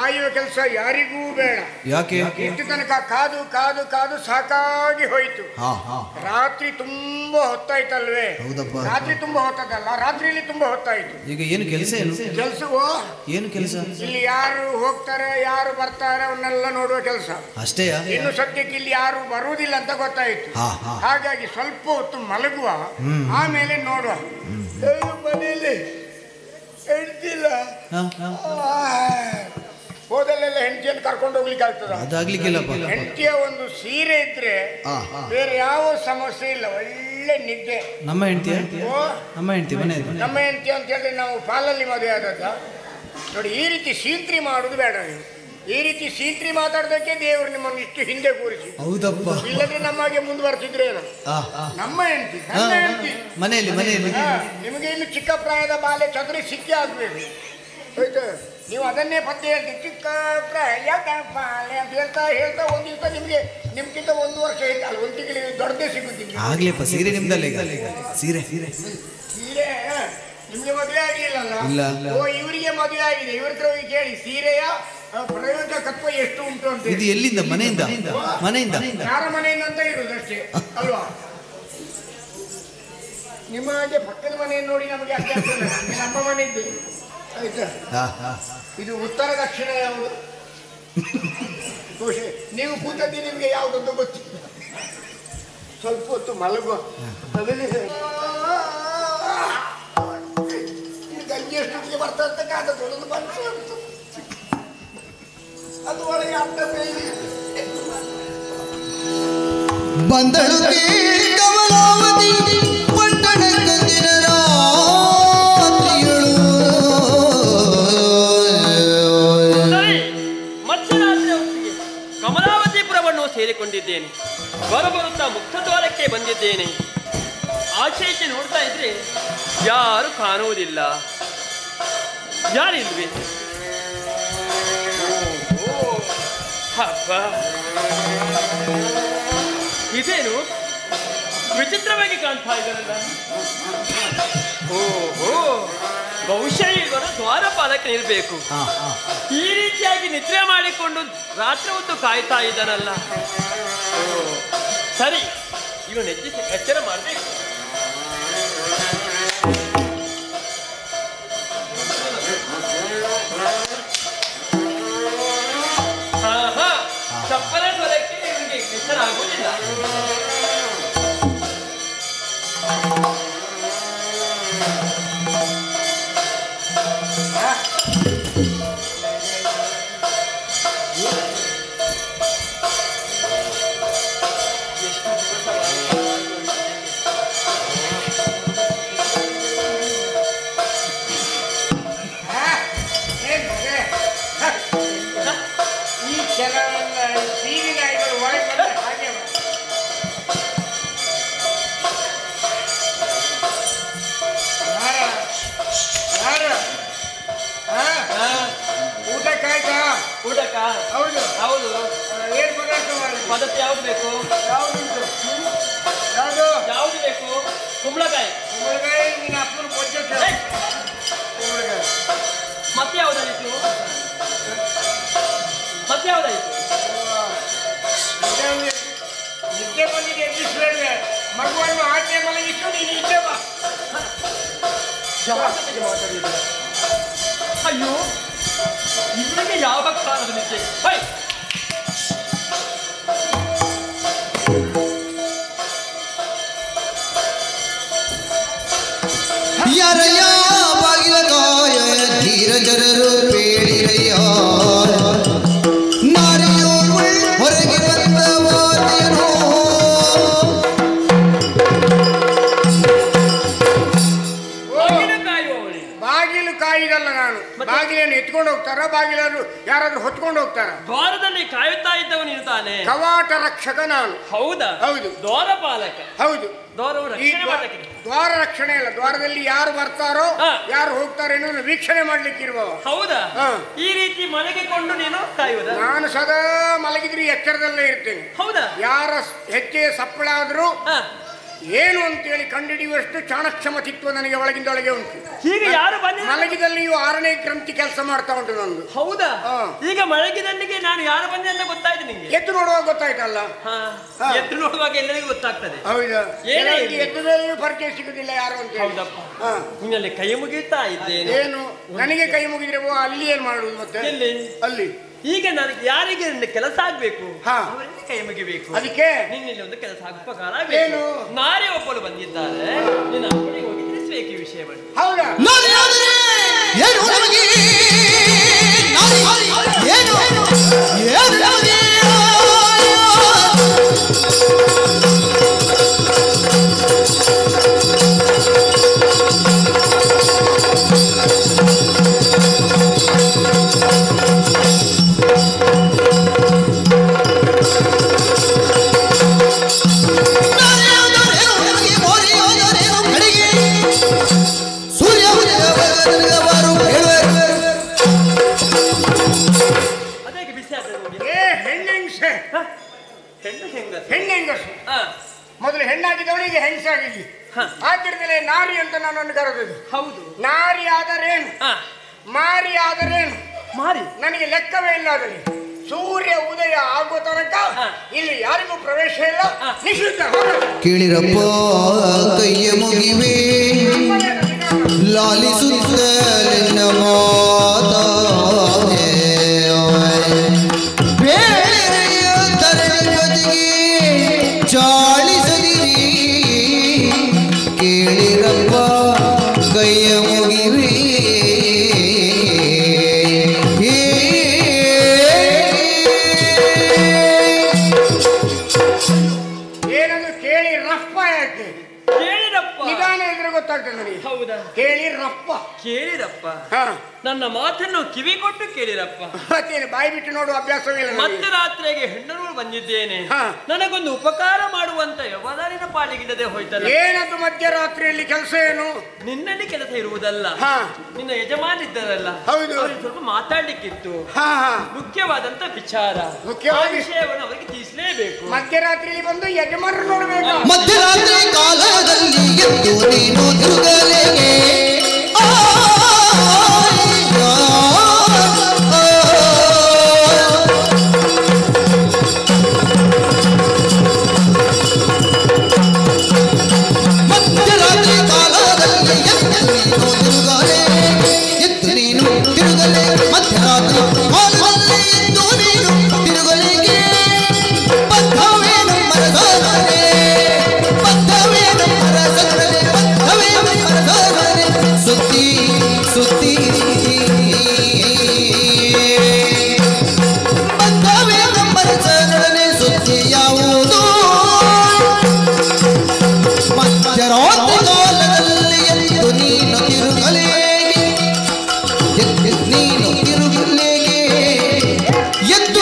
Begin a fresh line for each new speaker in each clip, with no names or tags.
ಕಾಯುವ ಕೆಲಸ ಯಾರಿಗೂ ಬೇಡ
ಯಾಕೆ
ಇಷ್ಟು ತನಕ ಕಾದು ಕಾದು ಕಾದು ಸಾಕಾಗಿ ಹೋಯಿತು
ಹಾ ಹಾ
ರಾತ್ರಿ ತುಂಬಾ ಹೊತ್ತಾಯ್ತಲ್ವೇ
ಹೌದಪ್ಪ
ರಾತ್ರಿ ತುಂಬಾ ಹೊತ್ತದಲ್ಲ ರಾತ್ರಿಯಲ್ಲಿ ತುಂಬಾ ಹೊತ್ತಾಯ್ತು
ಈಗ ಏನು ಕೆಲಸ ಏನು
ಕೆಲ್ಸವೋ
ಏನು ಕೆಲಸ
ಇಲ್ಲಿ ಯಾರು ಹೋಗ್ತಾರೆ ಯಾರು ಬರ್ತಾರೆ ಅವನ್ನೆಲ್ಲ ನೋಡುವ ಕೆಲಸ
ಅಷ್ಟೇಯಾ
ಇನ್ನು ಸದ್ಯಕ್ಕೆ ಇಲ್ಲಿ ಯಾರು ಬರುವುದಿಲ್ಲ ಅಂತ ಗೊತ್ತಾಯ್ತು
ಹಾ ಹಾ
ಹಾಗಾಗಿ ಸ್ವಲ್ಪ ಹೊತ್ತು ಮಲಗುವ ಆಮೇಲೆ ನೋಡುವ ಅಯ್ಯೋ, ಮನೆಯಲ್ಲಿ ಹೆಂಡ್ತಿಲ್ಲ
ಹಾ, ಹಾ.
ಹೋದಲ್ಲೆಲ್ಲ ಹೆಂಡತಿಯನ್ನು ಕರ್ಕೊಂಡು ಹೋಗ್ಲಿಕ್ಕೆ ಆಗ್ತದ
ಅದಾಗ್ಲಿಕ್ಕಿಲ್ಲಪ್ಪ
ಹೆಂಡತಿಯ ಒಂದು ಸೀರೆ ಇದ್ರೆ
ಹಾ ಹಾ
ಬೇರೆ ಯಾವ ಸಮಸ್ಯೆ ಇಲ್ಲ ಒಳ್ಳೆ ನಿದ್ದೆ
ನಮ್ಮ ಹೆಂಡತಿ
ಓ
ನಮ್ಮ ಹೆಂಡತಿ ಮನೆ
ನಮ್ಮ ಹೆಂಡತಿ ಅಂತ ಹೇಳಿದ್ರೆ ನಾವು ಪಾಲಲ್ಲಿ ಮದುವೆ ಆದದ್ದ ನೋಡಿ ಈ ರೀತಿ ಸೀಂತ್ರಿ ಮಾಡುದು ಬೇಡ ನೀವು ಈ ರೀತಿ ಸೀಂತ್ರಿ ಮಾತಾಡೋದಕ್ಕೆ ದೇವರು ನಿಮ್ಮನ್ನು ಇಷ್ಟು ಹಿಂದೆ ಕೂರಿಸಿ
ಹೌದಪ್ಪ
ಇಲ್ಲದ್ರೆ ನಮಗೆ ಮುಂದುವರೆಸಿದ್ರೇನು
ಆ, ಆ.
ನಮ್ಮ ಹೆಂಡತಿ
ಹಾ,
ನನ್ನ ಹೆಂಡತಿ
ಮನೆಯಲ್ಲಿ ಮನೆಯಲ್ಲಿ
ಹಾ, ನಿಮಗೆ ಇನ್ನು ಚಿಕ್ಕ ಪ್ರಾಯದ ಬಾಲ್ಯ ಚತುರಿ ಸಿಕ್ಕಿ ಆಗ್ಬೇಕು ಆಯ್ತು ನೀವು ಅದನ್ನೇ ಪತ್ತೆ ಹೇಳ್ತೀವಿ ಚಿಕ್ಕ ಪ್ರಾಯದ ಬಾಲ್ಯ ಅಂತ ಹೇಳ್ತಾ ಹೇಳ್ತಾ ಒಂದು ದಿವಸ ನಿಮಗೆ ನಿಮ್ಗಿಂತ ಒಂದು ವರ್ಷ ಐತೆ ಅಲ್ಲ ಒಂದು ತಿಂಗಳಿಗೆ ದೊಡ್ಡದೇ ಸಿಗುತ್ತೆ
ಆಗ್ಲಿಪ್ಪ ಸೀರೆ ನಿಮ್ದಲ್ಲ ಈಗ ಸೀರೆ
ಸೀರೆ ನಿಮ್ಗೆ ಮದುವೆ ಆಗಿಲ್ಲಲ್ಲ
ಇಲ್ಲ.
ಓ ಇವರಿಗೆ ಮದುವೆ ಆಗಿದೆ ಇವ್ರ ಹತ್ರ ಹೋಗಿ ಕೇಳಿ ಸೀರೆಯ ಆ, ಪ್ರಯೋಜಕತ್ವ ಎಷ್ಟು ಉಂಟು ಅಂತ
ಇದು ಎಲ್ಲಿಂದ ಮನೆಯಿಂದ ಮನೆಯಿಂದ
ಯಾರ ಮನೆಯಿಂದ ಅಂತ ಇರುದು ಅಷ್ಟೇ ಅಲ್ವಾ ನಿಮ್ಮ ಹಾಗೆ ಪಕ್ಕದ ಮನೆಯನ್ನು ನೋಡಿ ನಮಗೆ ಅರ್ಥ ಆಗ್ತದೆ ನಮ್ಗೆ ನಮ್ಮ ಮನೆ ಇದ್ದು ಆಯ್ತಾ
ಹಾ, ಹಾ.
ಇದು ಉತ್ತರ ದಕ್ಷಿಣ ಯಾವುದು ಖುಷಿ ನೀವು ಕೂತದ್ದು ನಿಮಗೆ ಯಾವುದಂತ ಗೊತ್ತಿಲ್ಲ ಸ್ವಲ್ಪ ಹೊತ್ತು ಮಲಗುವ ಅದರಲ್ಲಿ ಈ ಗಂಜಿ ಎಷ್ಟೊತ್ತಿಗೆ ಬರ್ತಂತ ಕಾದದ್ದು ಒಂದು ಮನಸ್ಸು ಉಂಟು. ಅದು ಒಳಗೆ ಅಡ್ಡ ಬೇರೆ
ಬಂದಳು ಕಮಲಾವತಿ ಪಟ್ಟಣ ಕಂದಿನ ರಾತ್ರಿಯಳು
ಸರಿ ಮಧ್ಯರಾತ್ರಿ ಹೊತ್ತಿಗೆ ಕಮಲಾವತಿಪುರವನ್ನು ಸೇರಿಕೊಂಡಿದ್ದೇನೆ ಬರಬರುತ್ತಾ ಮುಕ್ತದ್ವಾರಕ್ಕೆ ಬಂದಿದ್ದೇನೆ ಆಚೆ ಈಚೆ ನೋಡ್ತಾ ಇದ್ರೆ ಯಾರು ಕಾಣುವುದಿಲ್ಲ ಯಾರಿಲ್ವೇ ಓಹೋ, ಹಬ್ಬ ಇದೇನು ವಿಚಿತ್ರವಾಗಿ ಕಾಣ್ತಾ ಇದ್ದಾರಲ್ಲ ಓಹೋ ಬಹುಶಃ ಇವರು ದ್ವಾರಪಾಲಕನಿರಬೇಕು
ಹಾ, ಹಾ.
ಈ ರೀತಿಯಾಗಿ ನಿದ್ರೆ ಮಾಡಿಕೊಂಡು ರಾತ್ರಿ ಹೊತ್ತು ಕಾಯ್ತಾ ಇದ್ದಾನಲ್ಲ ಓ, ಸರಿ ಇವನು ಎಚ್ಚರಿಸಿ ಎಚ್ಚರ ಮಾಡಬೇಕು ಚಪ್ಪಲ ಸ್ವರಕ್ಕೆ ಇವನಿಗೆ ಎಚ್ಚರ ಆಗುವುದಿಲ್ಲ
ಹಾ? ಏನ್ ಮರೆ? ಹ. ಈ ಕೆಲವೆಲ್ಲ ಟಿವಿ ನಾಯಿಗಳು ಒಳಗೆ ಬಂದ್ರೆ ಹಾಗೆ ಮಾಡು. ಯಾರ? ಯಾರು? ಹಾ? ಊಟಕ್ಕಾಯ್ತಾ
ಊಟಕ್ಕ
ಹೌದು
ಹೌದು
ಆ, ಏನ್ ಪದಾರ್ಥ ಮಾಡಿ
ಪದ್ಧತಿ ಯಾವ್ದು ಬೇಕು
ಯಾವ್ದುಂಟು ಯಾವುದು
ಯಾವ್ದು ಬೇಕು ಕುಂಬಳಕಾಯಿ
ಕುಂಬಳಕಾಯಿ ನಿನ್ನ ಅಪ್ಪನ ಪೊಚ್ಚ
ಏ,
ಕುಂಬಳಕಾಯಿ
ಮತ್ತೆ ಯಾವ್ದಾಯ್ತು ಮತ್ತೆ ಯಾವ್ದಾಯ್ತು
ನಿದ್ದೆ ಬಂದಿದೆ ಎಬ್ಬಿಸ್ಬೇಡ್ವೆ ಮಗುವನ್ನು ಆಚೆ ಮಲಗಿಟ್ಟು ನೀನು ಇದ್ದೆ ಬಾ
ಜಾಗ್ರತೆಗೆ ಮಾತಾಡಿದ್ರು ಅಯ್ಯೋ ಇವನಿಗೆ ಯಾವ ಕಾರಣದ ನಿದ್ದೆ ಹೈ
ಯಾರಯ್ಯ ಬಾಗಿಲ ಕಾಯ ಧೀರಜರರು ಬೇಡಿರಯ್ಯ ನಾರಿಯೋರ್ವಳ್ ಹೊರಗೆ ಬಂದವಾದೇನೋ
ಬಾಗಿಲು ಕಾಯುವವನೇ
ಬಾಗಿಲು ಕಾಯಿದಲ್ಲ ನಾನು ಬಾಗಿಲನ್ನು ಎತ್ಕೊಂಡು ಹೋಗ್ತಾರ ಬಾಗಿಲನ್ನು ಯಾರಾದ್ರೂ ಹೊತ್ಕೊಂಡು ಹೋಗ್ತಾರ
ದ್ವಾರದಲ್ಲಿ ಕಾಯುತ್ತಾ ಇದ್ದವ ನೀನು ತಾನೆ
ಕವಾಟ ರಕ್ಷಕ ನಾನು
ಹೌದಾ
ಹೌದು.
ದ್ವಾರಪಾಲಕ
ಹೌದು
ದ್ವಾರವು
ಈ
ರಕ್ಷಣೆ
ದ್ವಾ-
ಮಾಡಲಿಕ್ಕೆ
ದ್ವಾರ ರಕ್ಷಣೆ ಅಲ್ಲ ದ್ವಾರದಲ್ಲಿ ಯಾರು ಬರ್ತಾರೋ
ಹಾ.
ಯಾರು ಹೋಗ್ತಾರೆ ಅನ್ನೋದನ್ನ ವೀಕ್ಷಣೆ ಮಾಡ್ಲಿಕ್ಕೆ ಇರುವವ
ಹೌದಾ
ಹಾ.
ಈ ರೀತಿ ಮಲಗಿಕೊಂಡು ನೀನು ಕಾಯುವುದಾ
ನಾನು ಸದಾ ಮಲಗಿದ್ರೆ ಎಚ್ಚರದಲ್ಲೇ ಇರ್ತೇನೆ
ಹೌದಾ
ಯಾರ ಹೆಜ್ಜೆ ಸಪ್ಪಳ ಆದ್ರೂ
ಹಾ
ಏನು ಅಂತೇಳಿ ಕಂಡುಹಿಡಿಯುವಷ್ಟು ಚಾಣಕ್ಷಮತಿತ್ವ ನನಗೆ ಒಳಗಿಂದೊಳಗೆ ಉಂಟು
ಈಗ ಯಾರು ಬಂದಿಲ್ಲ
ಮಲಗಿದಲ್ಲಿಯೂ ಆರನೇ ಗ್ರಂಥಿ ಕೆಲಸ ಮಾಡ್ತಾ ಉಂಟು ನಂದು
ಹೌದಾ
ಹಾ.
ಈಗ ಮಳಗಿದಲ್ಲಿಗೆ ನಾನು ಯಾರು ಬಂದೆ ಅಂತ ಗೊತ್ತಾಯ್ತು ನಿಂಗೆ
ಎದ್ದು ನೋಡುವಾಗ ಗೊತ್ತಾಯ್ತಲ್ಲ
ಹಾ.
ಹಾ.
ಎದ್ದು ನೋಡುವಾಗ ಎಲ್ಲರಿಗೂ ಗೊತ್ತಾಗ್ತದೆ
ಹೌದಾ
ಏನೇ
ಕೆಲವರಿಗೆ
ಇರ್ಲಿ.
ಎದ್ದು ಮೇಲೆಯೂ ಪರಿಚಯ ಸಿಗುದಿಲ್ಲ ಯಾರು ಅಂತ ಹೇಳಿ
ಹೌದಪ್ಪ
ಹಾ.
ನಿನ್ನಲ್ಲಿ ಕೈ ಮುಗಿತಾ ಇದ್ದೇನೆ
ಏನು ನನಗೆ ಕೈ ಮುಗಿದ್ರೆ ಓ ಅಲ್ಲಿ ಏನ್ ಮಾಡುದು ಮತ್ತೆ
ಎಲ್ಲಿ
ಅಲ್ಲಿ
ಈಗ ನನಗೆ ಯಾರಿಗೆ ನನ್ನ ಕೆಲಸ ಆಗ್ಬೇಕು
ಹಾ.
ಅವರಿಗೆ ಕೈ ಮುಗಿಬೇಕು
ಅದಕ್ಕೆ
ನಿನ್ನಲ್ಲಿ ಒಂದು ಕೆಲಸ ಉಪಕಾರ
ಏನು?
ಆಗ್ಬೇಕು ನಾರಿ ಒಬ್ಬಳು ಬಂದಿದ್ದಾರೆ ನಿನ್ನ ಅಪ್ಪನಿಗೆ ಹೋಗಿ ತಿಳಿಸ್ಬೇಕು ಈ ವಿಷಯವನ್ನು
ಹೌದಾ
ನಾನಿಯಾದರೆ ಏನು ನಮಗೆ ನಾನಿ ಏನು ಏನು ನಮಗೆ ನಾನಿಯಾದರೇನು ನಮಗೆ ಮೋರಿಯಾದರೇನು ಕಡೆಗೆ ಸೂರ್ಯ ಉದಯವಾಗದವರು ಹೇಳುವರು
ಅದೇಗೆ ಬಿಸಿ ಆಗ್ತದೆ ನಿಮಗೆ
ಏ ಹೆಣ್ಣೆಂಗ್ಸೆ
ಹ? ಹೆಣ್ಣು ಹೆಂಗ
ಹೆಣ್ಣೆಂಗಸು
ಹಾ
ಮೊದಲು ಹೆಣ್ಣಾಗಿದ್ದವಳು ಈಗ ಹೆಂಗಸಾಗಿದ್ದಿ
ಹ.
ಆದ್ರಿಂದಲೇ ನಾರಿ ಅಂತ ನನ್ನನ್ನು ಕರೆದದ್ದು
ಹೌದು
ನಾರಿ ಆದರೇನು
ಹಾ
ಮಾರಿ ಆದರೇನು
ಮಾರಿ
ನನಗೆ ಲೆಕ್ಕವೇ ಇಲ್ಲ ಅದರಲ್ಲಿ ಸೂರ್ಯ ಉದಯ ಆಗುವ ತನಕ
ಹ.
ಇಲ್ಲಿ ಯಾರಿಗೂ ಪ್ರವೇಶ ಇಲ್ಲ
ಹ.
ನಿಷಿದ್ಧ ಹೊರಡು.
ಕೇಳಿರಪ್ಪ ಕೈಯ ಮುಗಿವೆ ಲಾಲಿಸುತ್ತಲಿನ ಮಾತ ಬೇಳೆಯ ತರಗತಿಗೆ ಚಾಳಿಸದಿರಿ ಕೇಳಿರಪ್ಪ ಕೈಯ ಮುಗಿವೆ
ಏನದು ಕೇಳಿ ರಪ್ಪ ಯಾಕೆ
ಕೇಳಿರಪ್ಪ
ನಿಧಾನ ಇದ್ರೆ ಗೊತ್ತಾಗ್ತದೆ ನನಗೆ
ಹೌದಾ
ಕೇಳಿ ರಪ್ಪ
ಕೇಳಿರಪ್ಪ
ಹಾ
ನನ್ನ ಮಾತನ್ನು ಕಿವಿ ಕೊಟ್ಟು ಕೇಳಿರಪ್ಪ
ಮತ್ತೇನು ಬಾಯಿ ಬಿಟ್ಟು ನೋಡುವ ಅಭ್ಯಾಸವೇ ಇಲ್ಲ ನನಗೆ.
ಮತ್ತೆ ರಾತ್ರಿಗೆ ಹೆಣ್ಣರು ಬಂದಿದ್ದೇನೆ
ಹಾ.
ನನಗೊಂದು ಉಪಕಾರ ಮಾಡುವಂತ ವ್ಯವಧಾನಿನ ಪಾಲಿಗಿಲ್ಲದೆ ಹೋಯ್ತಲ್ಲ
ಏನದು ಮಧ್ಯರಾತ್ರಿಯಲ್ಲಿ ಕೆಲಸ ಏನು
ನಿನ್ನಲ್ಲಿ ಕೆಲಸ ಇರುವುದಲ್ಲ
ಹಾ.
ನಿನ್ನ ಯಜಮಾನಿದ್ದರಲ್ಲ
ಹೌದು.
ಅವ್ರಿಗೆ ಸ್ವಲ್ಪ ಮಾತಾಡ್ಲಿಕ್ಕಿತ್ತು
ಹಾ ಹಾ
ಮುಖ್ಯವಾದಂತ ವಿಚಾರ
ಮುಖ್ಯವಾಗಿ-
ಆ ವಿಷಯವನ್ನು ಅವರಿಗೆ ತಿಳಿಸಲೇಬೇಕು
ಮಧ್ಯರಾತ್ರಿಯಲ್ಲಿ ಬಂದು ಯಜಮಾನರು ನೋಡ್ಬೇಕು
ಮಧ್ಯರಾತ್ರಿ ಕಾಲದಲ್ಲಿ ಎದ್ದು ನೀನು ತಿರುಗಲೆಗೆ ಮಧ್ಯರಾತ್ರಿ ಕಾಲದಲ್ಲಿ ಎದ್ದು ನೀನು ತಿರುಗಲೆ ಎದ್ದು ನೀನು ತಿರುಗಲೆ ಮಧ್ಯರಾತ್ರಿ ಕಾಲದಲ್ಲಿ ಎದ್ದು ನೀನು ತಿರುಗಲೆಗೆ ಬದ್ಧವೇನು ಮರದವನೇ ಬದ್ಧವೇನು ಮರದವನೇ ಬದ್ಧವೇನು ಮರದವನೇ ಸುತ್ತಿ ಸುತ್ತಿ ಬದ್ಧವೇನು ಮರದವನೇ ಸುತ್ತಿ ಯಾವುದು ಮಧ್ಯರಾತ್ರಿ ಕಾಲದಲ್ಲಿ ಎದ್ದು ನೀನು ತಿರುಗಲೇಗೆ ಎದ್ದು ನೀನು ತಿರುಗಲೇಗೆ ಎದ್ದು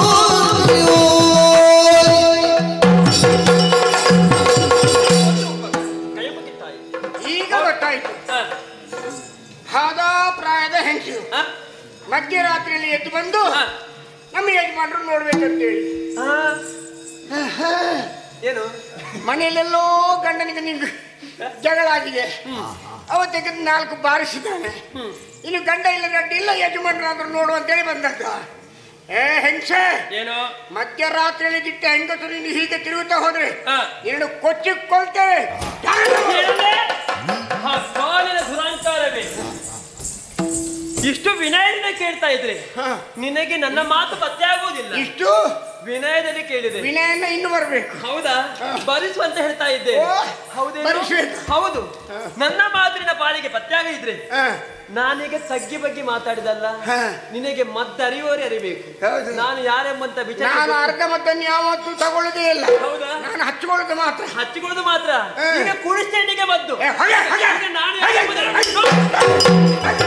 ಕೈ ಮುಗಿತಾಯಿ
ಈಗ ಗೊತ್ತಾಯ್ತು
ಹಾ.
ಹಾದಾ ಪ್ರಾಯದ ಹೆಂಗಸು
ಹಾ?
ಮಧ್ಯರಾತ್ರಿಯಲ್ಲಿ ಎದ್ದು ಬಂದು
ಹಾ.
ನಮ್ಮ ಯಜಮಾನರು ನೋಡ್ಬೇಕಂತೇಳಿ
ಹಾ. ಏನು
ಮನೆಯಲ್ಲೆಲ್ಲೋ ಗಂಡನಿಗೆ ನಿಂಗೆ ಜಗಳ ಆಗಿದೆ ಅವತ್ತಿಗೆ ನಾಲ್ಕು ಬಾರಿಸಿದ್ದಾನೆ ಇನ್ನು ಗಂಡ ಇಲ್ಲ ಗಂಡ ಇಲ್ಲ ಯಜಮಾನರಾದ್ರೂ ನೋಡು ಅಂತೇಳಿ ಬಂದದ್ದ ಏ ಹೆಂಗಸೆ
ಏನು
ಮಧ್ಯರಾತ್ರಿಯಲ್ಲಿ ದಿಟ್ಟ ಹೆಂಗಸರು ನೀನು ಹೀಗೆ ತಿರುಗುತ್ತಾ ಹೋದ್ರೆ
ಹಾ.
ಎರಡು ಕೊಚ್ಚಿಕೊಳ್ತೇವೆ
ಹೇಳಿದೆ? ಆ ಕಾಲಿನ ದುರಾಂಕಾರವೇ ಇಷ್ಟು ವಿನಯದಿಂದ ಕೇಳ್ತಾ ಇದ್ರೆ
ಹಾ.
ನಿನಗೆ ನನ್ನ ಮಾತು ಪತ್ತೆ ಆಗುವುದಿಲ್ಲ
ಇಷ್ಟು
ವಿನಯದಲ್ಲಿ ಕೇಳಿದೆ
ವಿನಯನ ಇನ್ನು ಬರಬೇಕು
ಹೌದಾ ಭರಿಸು ಅಂತ ಹೇಳ್ತಾ ಇದ್ದೆ
ಓ,
ಹೌದೇನು?
ಭರಿಸ್ಬೇಕು.
ಹೌದು ನನ್ನ ಮಾತಿನ ಪಾಲಿಗೆ ಪತ್ತೆ ಆಗದಿದ್ರೆ
ಹಾ.
ನಾನೀಗ ತಗ್ಗಿ ಬಗ್ಗೆ ಮಾತಾಡಿದಲ್ಲ
ಹಾ.
ನಿನಗೆ ಮದ್ದರಿಯೋರೆ ಅರಿಬೇಕು
ಹೌದು.
ನಾನು ಯಾರೆಂಬಂತ ವಿಚಾರ
ನಾನು ಅರ್ಧ ಮದ್ದನ್ನು ಯಾವತ್ತೂ ತಗೊಳ್ಳೋದೇ ಇಲ್ಲ
ಹೌದಾ
ನಾನು ಹಚ್ಕೊಳ್ಳೋದು ಮಾತ್ರ
ಹಚ್ಚಿಕೊಳ್ಳೋದು ಮಾತ್ರ
ಹಾ.
ಈಗ ಕುಡಿಸ್ಟೇಟಿಗೆ ಮದ್ದು
ಏ, ಹೊಗೆ, ಹೊಗೆ.
ಈಗ ನಾನು
ಹೊಗೆ.
ಯಾರೆಂಬುದನ್ನು-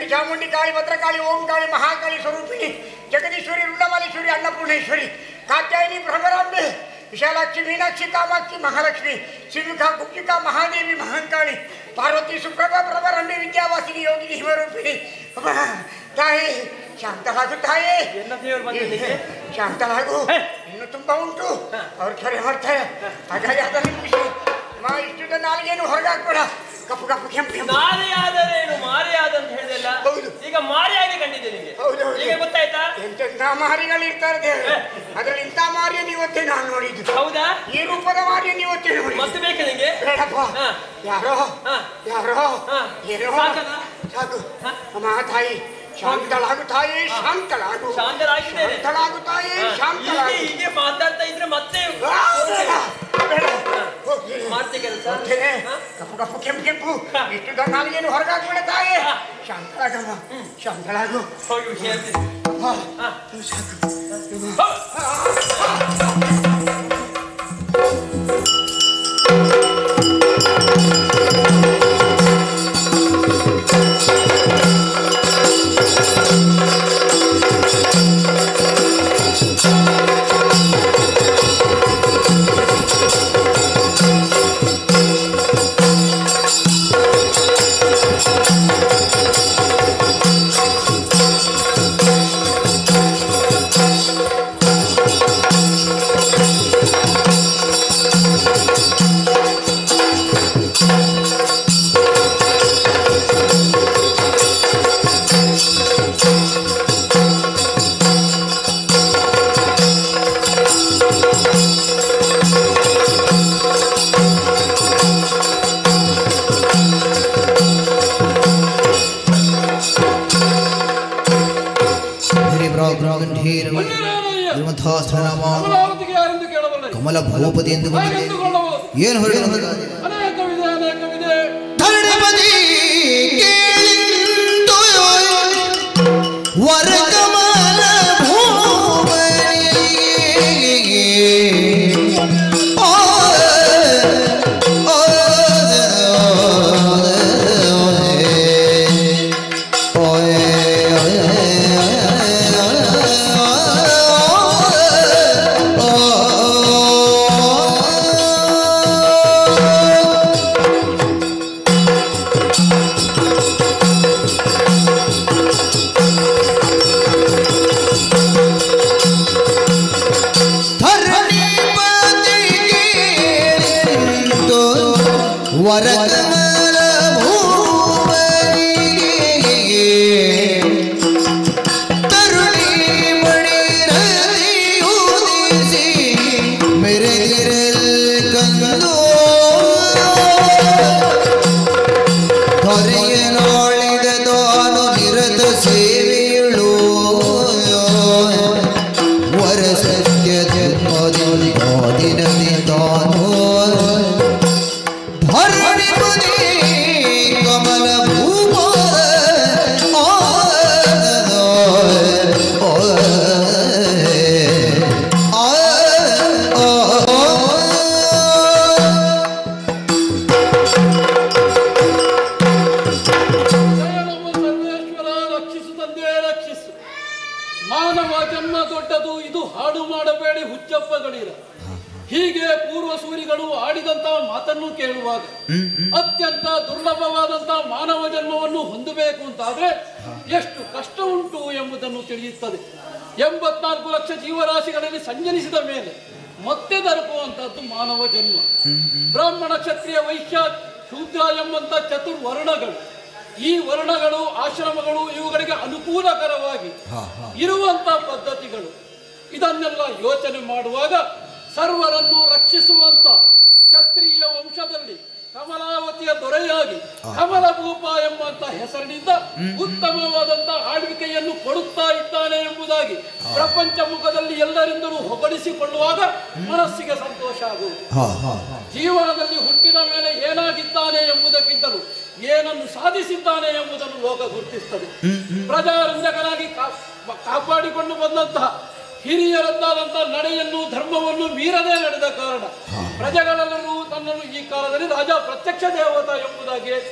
ಚಾಮುಂಡಿ ಕಾಳಿ ಭದ್ರಕಾಳಿ ಓಂ ಕಾಳಿ ಮಹಾಕಾಳಿ ಸ್ವರೂಪಿಣಿ ಜಗದೀಶ್ವರಿ ರುಂಡಮಾಲೇಶ್ವರಿ ಅನ್ನಪೂರ್ಣೇಶ್ವರಿ ಕಾತ್ಯಾಯಿನಿ ಭ್ರಮರಾಂಬೆ ವಿಶಾಲಾಕ್ಷಿ ಮೀನಾಕ್ಷಿ ಕಾಮಾಕ್ಷಿ ಮಹಾಲಕ್ಷ್ಮಿ ಶಿವಿಕಾ ಗುಪ್ತಿಕಾ ಮಹಾದೇವಿ ಮಹಾಂಕಾಳಿ ಪಾರ್ವತಿ ಸುಪ್ರಭಾ ಪ್ರಭಾರಂಬೆ ವಿದ್ಯಾವಾಸಿನಿ ಯೋಗಿನಿ ಹಿಮರೂಪಿಣಿ ಅಮ್ಮ, ತಾಯಿ ಶಾಂತಳಾಗು ತಾಯಿ
ಎನ್ನ ದೇವರು ಬಂದಿದ್ದೀಗೆ?
ಶಾಂತಳಾಗು
ಹೇ.
ಇನ್ನು ತುಂಬಾ ಉಂಟು ಅವ್ರು ಕರೆ ಮಾಡ್ತಾರೆ ಹಾಗಾಗಿ ಅದನ್ನು ಖುಷಿ ಮಾ ಇಷ್ಟದ ನಾಲ್ಗೇನು ಹೊರಗೆ ಹಾಕ್ಬೇಡ ಕಪ್ಪು ಕಪ್ಪು ಕೆಂಪು ಕೆಂಪು
ನಾರಿಯಾದರೇನು ಮಾರಿಯಾದಂತ ಹೇಳಿದೆಲ್ಲ
ಹೌದು.
ಈಗ ಮಾರಿಯಾಗಿ ಕಂಡಿದೆ ನಿಮಗೆ
ಹೌದು, ಹೌದು.
ಈಗ ಗೊತ್ತಾಯ್ತಾ
ಎಂತೆಂಥ ಮಾರಿಗಳು ಇರ್ತಾರೆ ದೇವ್ರೆ ಅದ್ರಲ್ಲಿ ಇಂಥ ಮಾರಿಯನ್ನು ಇವತ್ತೇ ನಾನು ನೋಡಿದ್ದು
ಹೌದಾ
ಈ ರೂಪದ ಮಾರಿಯನ್ನು ಇವತ್ತೇ ನೋಡಿದ್ದು
ಮತ್ತೆ ಬೇಕಾ ನಿಂಗೆ
ಬೇಡಪ್ಪ
ಹಾ.
ಯಾರೋ
ಹಾ.
ಯಾರೋ
ಹಾ.
ಏನೋ
ಸಾಕಲ್ಲ?
ಸಾಕು
ಹಾ.
ಅಮ್ಮ ತಾಯಿ ಶಾಂತಳಾಗು ತಾಯಿ ಶಾಂತಳಾಗು
ಶಾಂತರಾಗಿದ್ದೇನೆ
ಶಾಂತಳಾಗು ತಾಯಿ
ಹಾ,
ಶಾಂತಳಾಗು
ಹೀಗೆ ಹೀಗೆ ಮಾತಾಡ್ತಾ ಇದ್ರೆ ಮತ್ತೆ
ಆ, ಬೇಡ, ಬೇಡ. ಹೋಗಿ.
ಮಾಡ್ತೆ ಕೆಲಸ
ಹೋಗ್ತೇನೆ.
ಹಾ?
ಕಪ್ಪು ಕಪ್ಪು ಕೆಂಪು ಕೆಂಪು
ಹಾ.
ಇಷ್ಟು ನಾಲ್ಗೇನು ಹೊರಗಾಕ್ಬೇಡ ತಾಯಿ
ಹಾ.
ಶಾಂತಳಾಗಮ್ಮ ಶಾಂತಳಾಗು
ಹೋಗಿ ವಿಷಯ ಹೇಳ್ತೀನಿ
ಹಾ.
ಹಾ.
ಸಾಕು
ಹೋಗು.
ಹರಿಬ್ರಾಗ್ರಾಗಂಧೀರ ಧರ್ಮಧಾಸ್ತ್ರನಾಮ
ಕಮಲಾವತಿಗೆ ಯಾರೆಂದು ಕೇಳಬಲ್ಲ
ಕಮಲ ಭೂಪತಿ ಎಂದು ಬಂದಿದೆ
ಎಂದುಕೊಳ್ಳಬಹುದು
ಏನು ಹೊರಗೆ
ಅನೇಕವಿದೆ ಅನೇಕವಿದೆ
ಧರಣಿಪತಿ ಕೇಳಿಂದು ವರಕಮಲ ಭೂಮನಿಗೆ ಆ, ಆ, ಧರಣಿಪತಿಗೆ ವರಕಮಲ ಭೂಮನಿಗೆ ತರುಣಿ ಮಣಿರದಿಯುದಿಸಿ ಮೆರೆದಿರಲ್ ಕಂದು ಹೊರೆಯನಾಳಿದ ತಾನು ನಿರತ ಸೇವೆಯಳು ವರ ಸತ್ಯ ಜನ್ಮದಿ ದಿನದಿ ತಾನು ಧರಣಿಪತಿ ಕಮಲ ಭೂಪ ಆ, ಆ, ಆ, ಆ,
ಜಯನಮ್ಮ ಸರ್ವೇಶ್ವರ ರಕ್ಷಿಸು ತಂದೆ ರಕ್ಷಿಸು ಮಾನವ ಜನ್ಮ ದೊಡ್ಡದು ಇದು ಹಾಡು ಮಾಡಬೇಡಿ ಹುಚ್ಚಪ್ಪಗಳಿರ ಹೀಗೆ ಪೂರ್ವ ಸೂರಿಗಳು ಆಡಿದಂತ ಮಾತನ್ನು ಕೇಳುವಾಗ ಅತ್ಯಂತ ದುರ್ಲಭವಾದಂತ ಮಾನವ ಜನ್ಮವನ್ನು ಹೊಂದಬೇಕು ಅಂತಾದ್ರೆ ಎಷ್ಟು ಕಷ್ಟ ಉಂಟು ಎಂಬುದನ್ನು ತಿಳಿಯುತ್ತದೆ ಎಂಬತ್ನಾಲ್ಕು ಲಕ್ಷ ಜೀವರಾಶಿಗಳಲ್ಲಿ ಸಂಜನಿಸಿದ ಮೇಲೆ ಮತ್ತೆ ದೊರಕುವಂತಹದ್ದು ಮಾನವ ಜನ್ಮ ಬ್ರಾಹ್ಮಣ ಕ್ಷತ್ರಿಯ ವೈಶ್ಯ ಶೂದ್ರ ಎಂಬಂತ ಚತುರ್ವರ್ಣಗಳು ಈ ವರ್ಣಗಳು ಆಶ್ರಮಗಳು ಇವುಗಳಿಗೆ ಅನುಕೂಲಕರವಾಗಿ ಇರುವಂತ ಪದ್ಧತಿಗಳು ಇದನ್ನೆಲ್ಲ ಯೋಚನೆ ಮಾಡುವಾಗ ಸರ್ವರನ್ನು ರಕ್ಷಿಸುವಂತ ಕ್ಷತ್ರಿಯ ವಂಶದಲ್ಲಿ ಕಮಲಾವತಿಯ ದೊರೆಯಾಗಿ ಕಮಲಭೂಪ ಎಂಬಂತ ಹೆಸರಿನಿಂದ ಉತ್ತಮವಾದಂತ ಆಳ್ವಿಕೆಯನ್ನು ಕೊಡುತ್ತಾ ಇದ್ದಾನೆ ಎಂಬುದಾಗಿ ಪ್ರಪಂಚ ಮುಖದಲ್ಲಿ ಎಲ್ಲರಿಂದಲೂ ಹೊಗಳಿಸಿಕೊಳ್ಳುವಾಗ ಮನಸ್ಸಿಗೆ ಸಂತೋಷ ಆಗುವುದು ಜೀವನದಲ್ಲಿ ಹುಟ್ಟಿದ ಮೇಲೆ ಏನಾಗಿದ್ದಾನೆ ಎಂಬುದಕ್ಕಿಂತಲೂ ಏನನ್ನು ಸಾಧಿಸಿದ್ದಾನೆ ಎಂಬುದನ್ನು ಲೋಕ ಗುರುತಿಸುತ್ತದೆ ಪ್ರಜಾರಂಜಕನಾಗಿ ಕಾ- ಕಾಪಾಡಿಕೊಂಡು ಬಂದಂತಹ ಹಿರಿಯರದ್ದಾದಂತಹ ನಡೆಯನ್ನು ಧರ್ಮವನ್ನು ಮೀರದೆ ನಡೆದ ಕಾರಣ ಪ್ರಜೆಗಳೆಲ್ಲರೂ ತನ್ನನ್ನು ಈ ಕಾಲದಲ್ಲಿ ರಾಜ ಪ್ರತ್ಯಕ್ಷ ದೇವತ ಎಂಬುದಾಗಿ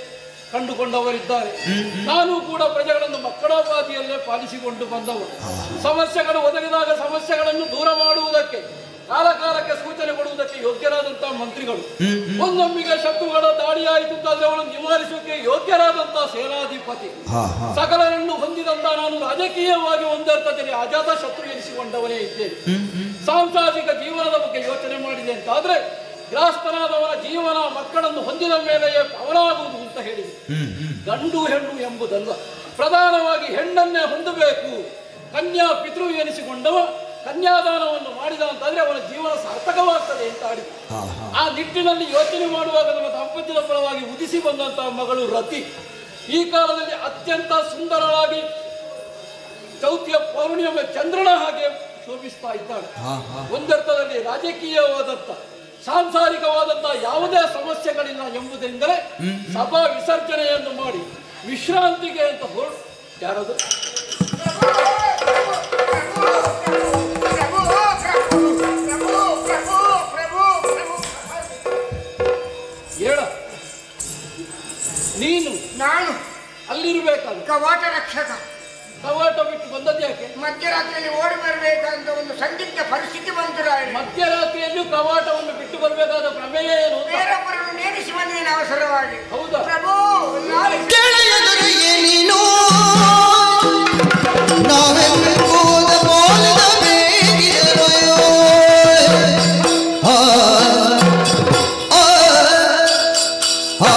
ಕಂಡುಕೊಂಡವರಿದ್ದಾರೆ ನಾನು ಕೂಡ ಪ್ರಜೆಗಳನ್ನು ಮಕ್ಕಳಾಪಾದಿಯಲ್ಲೇ ಪಾಲಿಸಿಕೊಂಡು ಬಂದವರು ಸಮಸ್ಯೆಗಳು ಒದಗಿದಾಗ ಸಮಸ್ಯೆಗಳನ್ನು ದೂರ ಮಾಡುವುದಕ್ಕೆ ಕಾಲ ಕಾಲಕ್ಕೆ ಸೂಚನೆ ಕೊಡುವುದಕ್ಕೆ ಯೋಗ್ಯರಾದಂತಹ ಮಂತ್ರಿಗಳು ಒಂದೊಮ್ಮಿಗೆ ಶತ್ರುಗಳ ದಾಳಿಯಾಯಿತು ಅಂತಾದ್ರೆ ಅವಳನ್ನು ನಿವಾರಿಸೋಕೆ ಯೋಗ್ಯರಾದಂತಹ ಸೇನಾಧಿಪತಿ
ಹಾ ಹಾ
ಸಕಲರನ್ನು ಹೊಂದಿದಂತ ನಾನು ರಾಜಕೀಯವಾಗಿ ಒಂದರ್ಥದಲ್ಲಿ ಅಜಾತ ಶತ್ರು ಎನಿಸಿಕೊಂಡವನೇ ಇದ್ದೇನೆ ಸಾಂಸಾರಿಕ ಜೀವನದ ಬಗ್ಗೆ ಯೋಚನೆ ಮಾಡಿದೆ ಅಂತಾದ್ರೆ ಗ್ರಾಸ್ತನಾದವನ ಜೀವನ ಮಕ್ಕಳನ್ನು ಹೊಂದಿದ ಮೇಲೆಯೇ ಅವನಾಗುವುದು ಅಂತ ಹೇಳಿದೆ ಗಂಡು ಹೆಣ್ಣು ಎಂಬುದಲ್ಲ ಪ್ರಧಾನವಾಗಿ ಹೆಣ್ಣನ್ನೇ ಹೊಂದಬೇಕು ಕನ್ಯಾ ಪಿತೃ ಎನಿಸಿಕೊಂಡವ ಕನ್ಯಾದಾನವನ್ನು ಮಾಡಿದ ಅಂತಾದ್ರೆ ಅವನ ಜೀವನ ಸಾರ್ಥಕವಾಗ್ತದೆ ಅಂತ ಆಡಿದ
ಹಾ ಹಾ
ಆ ನಿಟ್ಟಿನಲ್ಲಿ ಯೋಚನೆ ಮಾಡುವಾಗ ನಮ್ಮ ದಾಂಪತ್ಯದ ಫಲವಾಗಿ ಉದಿಸಿ ಬಂದಂತಹ ಮಗಳು ರತಿ ಈ ಕಾಲದಲ್ಲಿ ಅತ್ಯಂತ ಸುಂದರವಾಗಿ ಚೌತಿಯ ಪೌರ್ಣಿಮೆ ಚಂದ್ರನ ಹಾಗೆ ಶೋಭಿಸ್ತಾ ಇದ್ದಾಳೆ
ಹಾ ಹಾ
ಒಂದರ್ಥದಲ್ಲಿ ರಾಜಕೀಯವಾದಂತ ಸಾಂಸಾರಿಕವಾದಂತಹ ಯಾವುದೇ ಸಮಸ್ಯೆಗಳಿಲ್ಲ ಎಂಬುದರಿಂದಲೇ ಸಭಾ ವಿಸರ್ಜನೆಯನ್ನು ಮಾಡಿ ವಿಶ್ರಾಂತಿಗೆ ಅಂತ ಹೊರಡು ಯಾರದು ಹೇಳ ನೀನು
ನಾನು
ಅಲ್ಲಿರ್ಬೇಕಲ್ಲ
ಕವಾಟ ರಕ್ಷಕ
ಕವಾಟ ಬಿಟ್ಟು ಬಂದದ್ದು ಯಾಕೆ
ಮಧ್ಯರಾತ್ರಿಯಲ್ಲಿ ಓಡಿ ಬರಬೇಕಂತ ಒಂದು ಸಂದಿಗ್ಧ ಪರಿಸ್ಥಿತಿ ಬಂತು ರಾಯರೇ.
ಮಧ್ಯರಾತ್ರಿಯಲ್ಲೂ ಕವಾಟವನ್ನು ಬಿಟ್ಟು ಬರಬೇಕಾದ ಪ್ರಮೇಯ ಏನು ಅಂತ
ಬೇರೊಬ್ಬರನ್ನು ನೇಮಿಸಿ ಬಂದಿದ್ದೇನೆ ಅವಸರವಾಗಿ
ಹೌದಾ
ಪ್ರಭು ಲಾಲಿಸಿ
ಗೆಳೆಯದರಿಗೆ ನೀನು ನಾವೆಂಬುದ ಮೌಲ್ಯದ ಬೇಗಿದೆಯೋ ಆ ಆ ಆ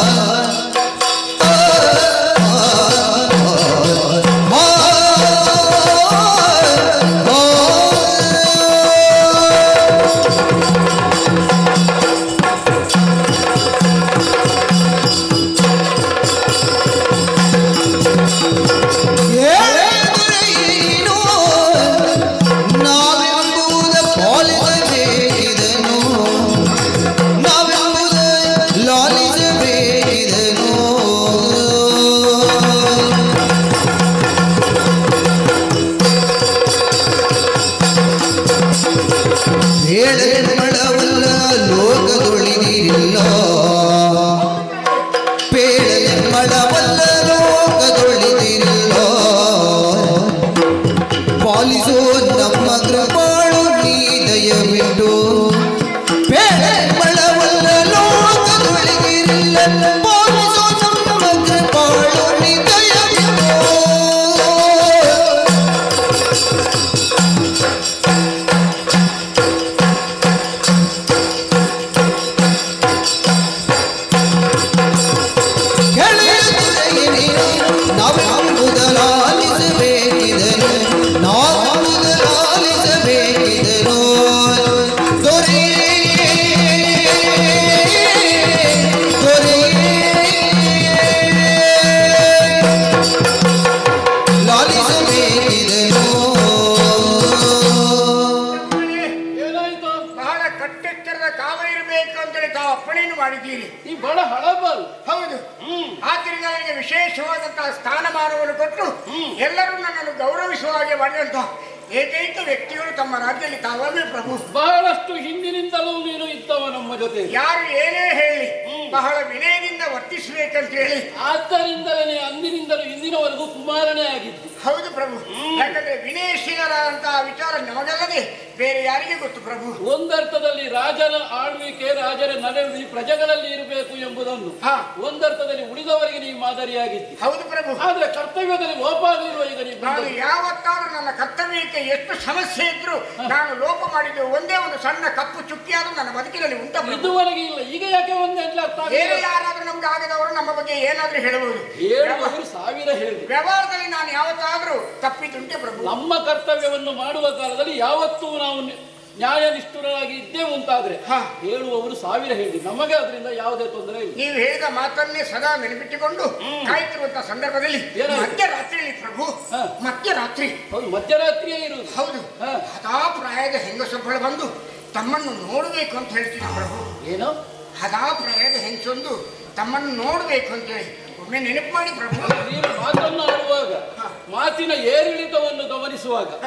ಏನೆಂದರೇನು? ನಾವೆಂಬುದ ಪಾಲಿಸಬೇಕಿದನು ನಾವೆಂಬುದ ಲಾಲಿಸಬೇಕಿದನು ಹೇಳದೆ ಮಳವಲ್ಲ ಲೋಕದೊಳಿಗಿಲ್ಲ ಪೇಳದೆ ಮಳವಲ್ಲ ಲೋಕದೊಳಿಗಿಲ್ಲ ಪಾಲಿಸೋ ನಮ್ಮ ಕೃಪಾಳು ನೀ ದಯವಿಟ್ಟು ಪೇಳದೆ ಮಳವಲ್ಲ ಲೋಕದೊಳಿಗಿಲ್ಲ ಪಾಲಿಸೋ ನಮ್ಮ ಕೃಪಾಳು ನೀ ದಯವಿಟ್ಟು ನಾವೆಂಬುದಲಾಲಿಸಬೇಕಿದನು ನಾವೆಂಬುದಲಾಲಿಸಬೇಕಿದನು ದೊರೆಯೇ ದೊರೆಯೇ ಲಾಲಿಸಬೇಕಿದನು
ಏನಾಯ್ತು
ಬಹಳ ಕಟ್ಟೆಚ್ಚರದ ಕಾವ ಇರಬೇಕು ಅಂತೇಳಿ ತಾವು ಅಪ್ಪಣೆಯನ್ನು ಮಾಡಿದ್ದೀರಿ
ಈ ಬಡ ಹಳಬರು
ಹೌದು
ಹ್ಮ್
ಆದ್ದರಿಂದ ನನಗೆ ವಿಶೇಷವಾದಂತಹ ಸ್ಥಾನಮಾನವನ್ನು ಕೊಟ್ಟು ಎಲ್ಲರೂ ನನ್ನನ್ನು ಗೌರವಿಸುವ ಹಾಗೆ ಮಾಡಿದಂತಹ ಏಕೈಕ ವ್ಯಕ್ತಿಗಳು ತಮ್ಮ ರಾಜ್ಯದಲ್ಲಿ ತಾವೇ ಪ್ರಭು
ಬಹಳಷ್ಟು ಹಿಂದಿನಿಂದಲೂ ನೀನು ಇದ್ದವ ನಮ್ಮ ಜೊತೆ
ಯಾರು ಏನೇ ಹೇಳಿ ಬಹಳ ವಿನಯದಿಂದ ವರ್ತಿಸಬೇಕಂತ ಹೇಳಿ
ಆದ್ದರಿಂದಲೇ ಅಂದಿನಿಂದಲೂ ಇಂದಿನವರೆಗೂ ಕುಮಾರನೇ ಆಗಿದ್ದು
ಹೌದು ಪ್ರಭು ಯಾಕಂದ್ರೆ ವಿನಯಶೀಲರಾದಂತಹ ವಿಚಾರ ನಮಗಲ್ಲದೆ ಬೇರೆ ಯಾರಿಗೆ ಗೊತ್ತು ಪ್ರಭು
ಒಂದರ್ಥದಲ್ಲಿ ರಾಜನ ಆಳ್ವಿಕೆ ರಾಜರ ನಡೆನುಡಿ ಪ್ರಜೆಗಳಲ್ಲಿ ಇರಬೇಕು ಎಂಬುದನ್ನು
ಹಾ.
ಒಂದರ್ಥದಲ್ಲಿ ಉಳಿದವರಿಗೆ ನೀವು ಮಾದರಿಯಾಗಿದ್ದಿ
ಹೌದು ಪ್ರಭು
ಆದ್ರೆ ಕರ್ತವ್ಯದಲ್ಲಿ ಲೋಪ ಆಗಿರುವ ಈಗ ನೀವು
ನಾನು
ಬಂದದ್ದು.
ಯಾವತ್ತಾದ್ರೂ ನನ್ನ ಕರ್ತವ್ಯಕ್ಕೆ ಎಷ್ಟು ಸಮಸ್ಯೆ ಇದ್ರು ನಾನು ಲೋಪ ಮಾಡಿದ್ದು ಒಂದೇ ಒಂದು ಸಣ್ಣ ಕಪ್ಪು ಚುಕ್ಕಿಯಾದ್ರೂ ನನ್ನ ಬದುಕಿನಲ್ಲಿ ಉಂಟ ಪ್ರಭು
ಇದುವರೆಗೆ ಇಲ್ಲ ಈಗ ಯಾಕೆ ಒಂದೇ ಅಂತ ಅರ್ಥ
ಬೇರೆ
ಆಗಲಿಲ್ಲ?
ಯಾರಾದ್ರೂ ನಮ್ಗೆ ಆಗದವರು ನಮ್ಮ ಬಗ್ಗೆ ಏನಾದ್ರೂ ಹೇಳಬಹುದು
ಹೇಳುವವರು ಸಾವಿರ ಹೇಳಿ
ವ್ಯವಹಾರದಲ್ಲಿ ನಾನು ಯಾವತ್ತಾದ್ರೂ ತಪ್ಪಿದ್ದುಂಟೆ ಪ್ರಭು
ನಮ್ಮ ಕರ್ತವ್ಯವನ್ನು ಮಾಡುವ ಕಾಲದಲ್ಲಿ ಯಾವತ್ತೂ ನಾವು ನಿ- ನ್ಯಾಯನಿಷ್ಠುರರಾಗಿ ಇದ್ದೇವೆ ಅಂತಾದ್ರೆ
ಹಾ.
ಹೇಳುವವರು ಸಾವಿರ ಹೇಳಿ ನಮಗೆ ಅದರಿಂದ ಯಾವುದೇ ತೊಂದರೆ ಇಲ್ಲ
ನೀವು ಹೇಳಿದ ಮಾತನ್ನೇ ಸದಾ ನೆನಪಿಟ್ಟುಕೊಂಡು ಕಾಯ್ತಿರುವಂತಹ ಸಂದರ್ಭದಲ್ಲಿ
ಏನಾಯ್ತು?
ಮಧ್ಯರಾತ್ರಿಯಲ್ಲಿ ಪ್ರಭು
ಹಾ.
ಮಧ್ಯರಾತ್ರಿ
ಹೌದು ಮಧ್ಯರಾತ್ರಿಯೇ ಇರುವುದು
ಹೌದು
ಹಾ.
ಹದಾ ಪ್ರಾಯದ ಹೆಂಗಸೊಬ್ಬಳು ಬಂದು ತಮ್ಮನ್ನು ನೋಡಬೇಕು ಅಂತ ಹೇಳ್ತೀನಿ ಪ್ರಭು
ಏನು
ಹದಾ ಪ್ರಾಯದ ಹೆಂಗಸೊಂದು ತಮ್ಮನ್ನು ನೋಡಬೇಕು ಅಂತೇಳಿ ಒಮ್ಮೆ ನೆನಪು ಮಾಡಿ ಪ್ರಭು
ನೀನು ಮಾತನ್ನು ಆಡುವಾಗ
ಹಾ.
ಮಾತಿನ ಏರಿಳಿತವನ್ನು ಗಮನಿಸುವಾಗ
ಹಾ.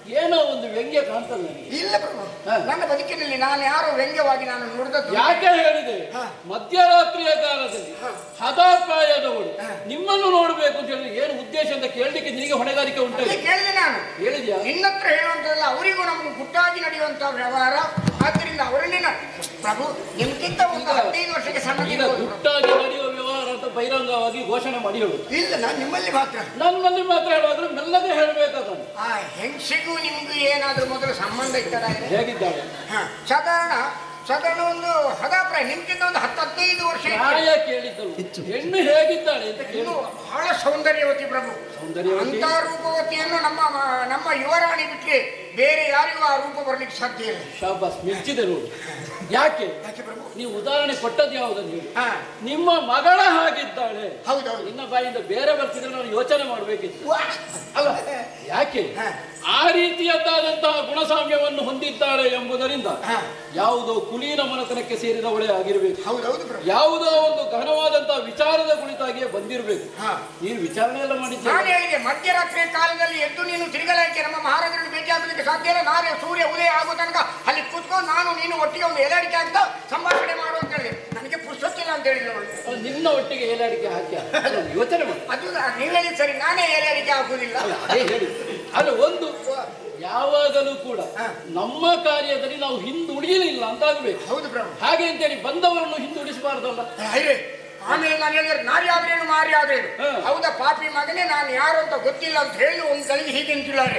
ಏನೋ ಒಂದು ವ್ಯಂಗ್ಯ ಕಾಣ್ತದೆ ನನಗೆ
ಇಲ್ಲ ಪ್ರಭು
ಹಾ.
ನನ್ನ ಬದುಕಿನಲ್ಲಿ ನಾನು ಯಾರು ವ್ಯಂಗ್ಯವಾಗಿ ನಾನು ನುಡಿದದ್ದು
ಯಾಕೆ ಹೇಳಿದೆ
ಹಾ.
ಮಧ್ಯರಾತ್ರಿಯ ಕಾಲದಲ್ಲಿ
ಹಾ.
ಹದಾಪ್ರಾಯದವಳು
ಹಾ.
ನಿಮ್ಮನ್ನು ನೋಡ್ಬೇಕು ಅಂತ ಹೇಳಿದ್ರೆ ಏನು ಉದ್ದೇಶ ಅಂತ ಕೇಳಲಿಕ್ಕೆ ನಿನಗೆ ಹೊಣೆಗಾರಿಕೆ ಉಂಟು
ಅದೇ ಕೇಳಿದೆ ನಾನು
ಹೇಳಿದ್ಯಾ
ನಿನ್ನ ಹತ್ರ ಹೇಳುವಂತಲ್ಲ ಅವರಿಗೂ ನಮಗೂ ಗುಟ್ಟಾಗಿ ನಡೆಯುವಂತ ವ್ಯವಹಾರ ಆದ್ದರಿಂದ ಅವರನ್ನೇ ನಾನು ಪ್ರಭು ನಿಮ್ಗಿಂತ ಒಂದು
ಈಗ-
ಹದಿನೈದು ವರ್ಷಕ್ಕೆ ಸಣ್ಣ
ಈಗ ಗುಟ್ಟಾಗಿ ನಡೆಯುವ ವ್ಯವಹಾರ ಅಂತ ಬಹಿರಂಗವಾಗಿ ಘೋಷಣೆ ಮಾಡಿ ಹೇಳು
ಇಲ್ಲ ನಾನು ನಿಮ್ಮಲ್ಲಿ ಮಾತ್ರ
ನನ್ನಲ್ಲಿ ಮಾತ್ರ ಹೇಳುವಾದ್ರೆ ಮೆಲ್ಲಗೆ ಹೇಳಬೇಕಾದನ್ನು
ಆ ಹೆಂಗಸಿಗೂ ನಿಮ್ಗೂ ಏನಾದ್ರೂ ಮೊದಲು ಸಂಬಂಧ ಇತ್ತದ
ಹೇಗಿದ್ದಾಳೆ
ಹಾ ಸಾಧಾರಣ ಸಾಧಾರಣ ಒಂದು ಹದಾಪ್ರಾಯ ನಿಮ್ಗಿಂತ ಒಂದು ಹತ್ತು ಹದಿನೈದು ವರ್ಷ ಹೆಚ್ಚು.
ನ್ಯಾಯ ಕೇಳಿದ್ದಳು ಹೆಣ್ಣು ಹೇಗಿದ್ದಾಳೆ ಅಂತ ಕೇಳಿ
ಇನ್ನು ಬಹಳ ಸೌಂದರ್ಯವತಿ ಪ್ರಭು
ಸೌಂದರ್ಯವತಿ
ಅಂತ ರೂಪವತಿಯನ್ನು ನಮ್ಮ ನಮ್ಮ ಯುವರಾಣಿ ಬಿಟ್ಟರೆ ಬೇರೆ ಯಾರಿಗೂ ಆ ರೂಪ ಬರ್ಲಿಕ್ಕೆ ಸಾಧ್ಯ ಇಲ್ಲ
ಶಾಬಾಸ್ ಮೆಚ್ಚಿದೆ ನೋಡಿ ಯಾಕೆ
ಯಾಕೆ ಪ್ರಭು
ನೀವು ಉದಾಹರಣೆ ಕೊಟ್ಟದ್ದು ಯಾವುದನ್ನು ಹೇಳಿ
ಹಾ
ನಿಮ್ಮ ಮಗಳ ಹಾಗಿದ್ದಾಳೆ
ಹೌದೌದು
ನಿನ್ನ ಬಾಯಿಂದ ಬೇರೆ ಬರ್ತಿದ್ರೆ ನಾನು ಯೋಚನೆ ಮಾಡಬೇಕಿತ್ತು
ವಾ!
ಅಲ್ಲ ಯಾಕೆ
ಹಾ.
ಆ ರೀತಿಯದ್ದಾದಂತಹ ಗುಣಸಾಮ್ಯವನ್ನು ಹೊಂದಿದ್ದಾಳೆ ಎಂಬುದರಿಂದ
ಹಾ.
ಯಾವುದೋ ಕುಲೀನ ಮನತನಕ್ಕೆ ಸೇರಿದವಳೇ ಆಗಿರಬೇಕು
ಹೌದೌದು ಪ್ರಭು
ಯಾವುದೋ ಒಂದು ಘನವಾದಂತಹ ವಿಚಾರದ ಕುರಿತಾಗಿಯೇ ಬಂದಿರಬೇಕು
ಹಾ
ನೀನು ವಿಚಾರಣೆ ಎಲ್ಲ
ನಾನು
ಮಾಡಿದ್ದೀರಿ
ಹೇಳಿದೆ ಮಧ್ಯರಾತ್ರಿಯ ಕಾಲದಲ್ಲಿ ಎದ್ದು ನೀನು ತಿರುಗಲಾಕೆ ನಮ್ಮ ಮಹಾರಾಜರನ್ನು ಭೇಟಿ ಆಗಲಿಕ್ಕೆ ಸಾಧ್ಯ ಇಲ್ಲ ನಾಳೆ ಸೂರ್ಯ ಉದಯ ಆಗೋ ತನಕ ಅಲ್ಲಿ ಕೂತ್ಕೊಂಡು ನಾನು ನೀನು ಒಟ್ಟಿಗೆ ಒಂದು ಎಲಾಡಿಕೆ ಅಂತ ಸಂಭಾಷಣೆ ಮಾಡು ಅಂತ ಹೇಳಿದೆ ನನಗೆ ಪುಸ್ತಕಿಲ್ಲ ಅಂತ ಹೇಳಿಲ್ಲ ಅವಳು
ಅಲ್ಲ, ನಿನ್ನ ಒಟ್ಟಿಗೆ ಏಲಾಡಿಕೆ ಹಾಕಿ ಅಲ್ಲ, ಯೋಚನೆ ಮಾಡಿ
ಅದು ನೀವು ಹೇಳಿದ ಸರಿ ನಾನೇ ಎಲಾಡಿಕೆ ಆಗುದಿಲ್ಲ
ಅಲ್ಲ ಅದೇ ಹೇಳಿ ಅಲ್ಲ ಒಂದು ಯಾವಾಗಲೂ ಕೂಡ
ಹಾ.
ನಮ್ಮ ಕಾರ್ಯದಲ್ಲಿ ನಾವು ಹಿಂದುಳಿಯಲಿಲ್ಲ ಅಂತ ಆಗ್ಬೇಕು
ಹೌದು ಪ್ರಭು
ಹಾಗೆ ಅಂತೇಳಿ ಬಂದವರನ್ನು ಹಿಂದುಳಿಸಬಾರ್ದಲ್ಲ
ಹೈರೇ ಆಮೇಲೆ ನಾನು ಹೇಳಿದ್ರೆ ನಾರಿ ಆದ್ರೇನು ಮಾರಿ ಆದ್ರೇನು
ಹಾ.
ಹೌದಾ ಪಾಪಿ ಮಗನೇ ನಾನು ಯಾರು ಅಂತ ಗೊತ್ತಿಲ್ಲ ಅಂತ ಹೇಳಿ ಒಂದು ಗಳಿಗೆ ಹೀಗೆ ನಿಂತಿದ್ದಾರೆ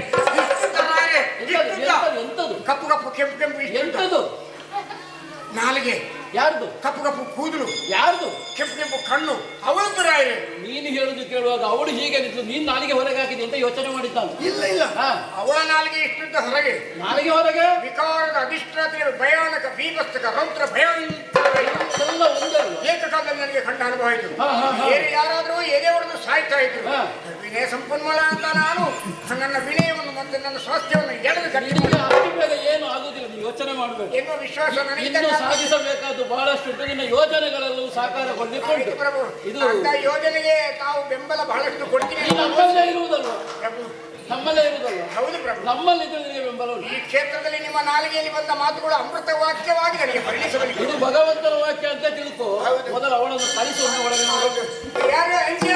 ಎಂತದು ಎಂತದು ಎಂತದು
ಕಪ್ಪು ಕಪ್ಪು ಕೆಂಪು ಕೆಂಪು ಇಷ್ಟು ಉಂಟು.
ಎಂತದು
ನಾಲಿಗೆ
ಯಾರ್ದು
ಕಪ್ಪು ಕಪ್ಪು ಕೂದಲು
ಯಾರ್ದು
ಕೆಂಪು ಕೆಂಪು ಕಣ್ಣು ಅವಳದ್ದು ರಾಯರೇ
ನೀನು ಹೇಳುದು ಕೇಳುವಾಗ ಅವಳು ಹೀಗೆ ನಿಂತು ನೀನ್ ನಾಲಿಗೆ ಹೊರಗೆ ಹಾಕಿದೆ ಅಂತ ಯೋಚನೆ ಮಾಡಿದ್ದಾನೆ
ಇಲ್ಲ ಇಲ್ಲ
ಹಾ.
ಅವಳ ನಾಲಿಗೆ ಇಷ್ಟುದ್ದ ಹೊರಗೆ
ನಾಲಿಗೆ ಹೊರಗೆ
ವಿಕಾರದ ಅಧಿಷ್ಠಾತೆಯ ಭಯಾನಕ ಬೀಭತ್ಸಕ ರೌದ್ರ ಭಯಂಕರ
ಎಲ್ಲ ಒಂದೇ ಅಲ್ವಾ?
ಏಕಕಾಲದಲ್ಲಿ ನನಗೆ ಕಂಡ ಅನುಭವ ಆಯಿತು
ಹಾ, ಹಾ, ಹಾ.
ಬೇರೆ ಯಾರಾದರೂ ಎದೆ ಹೊಡೆದು ಸಾಯ್ತಾ ಇದ್ರು
ಹಾ.
ವಿನಯ ಸಂಪನ್ಮೂಲ ಅಂತ ನಾನು ನನ್ನ ವಿನಯವನ್ನು ಮತ್ತು ನನ್ನ ಸ್ವಾಸ್ಥ್ಯವನ್ನು ಎಳೆದು ಗಟ್ಟಿ
ನಿನಗೆ ಅಷ್ಟು ಬೇಗ ಏನು ಆಗುದಿಲ್ಲ ನೀನು ಯೋಚನೆ ಮಾಡಬೇಕು
ಎನ್ನುವ ವಿಶ್ವಾಸ
ಇನ್ನು
ನನಗೆ
ಸಾಧಿಸಬೇಕಾದ ಬಹಳಷ್ಟು ಉಂಟು. ನಿನ್ನ ಯೋಜನೆಗಳೆಲ್ಲವೂ ಸಾಕಾರಗೊಳ್ಳಿಕೊಂಡು
ಪ್ರಭು
ಇದು
ಅಂತ ಯೋಜನೆಗೆ ತಾವು ಬೆಂಬಲ ಬಹಳಷ್ಟು ಕೊಡ್ತೀನಿ
ಈ ನಮ್ಮಲ್ಲೇ ಇರುವುದಲ್ವ
ಪ್ರಭು
ನಮ್ಮಲ್ಲೇ ಇರುವುದಲ್ವ
ಹೌದು ಪ್ರಭು
ನಮ್ಮಲ್ಲಿದ್ರೆ ನಿನಗೆ ಬೆಂಬಲ ಉಂಟು
ಈ ಕ್ಷೇತ್ರದಲ್ಲಿ ನಿಮ್ಮ ನಾಲಿಗೆಯಲ್ಲಿ ಬಂದ ಮಾತುಗಳು ಅಮೃತ ವಾಕ್ಯವಾಗಿ ನನಗೆ ಪರಿಣಿಸಬಲಿಕ್ಕೆ
ಇದು ಭಗವಂತನ ವಾಕ್ಯ ಅಂತ ತಿಳ್ಕೊ
ಹೌದು.
ಮೊದಲು ಅವಳನ್ನು ಕಳಿಸು ಒಮ್ಮೆ ಒಳಗೆ ನೋಡು.
ಯಾರು ಹೆಂಗೆ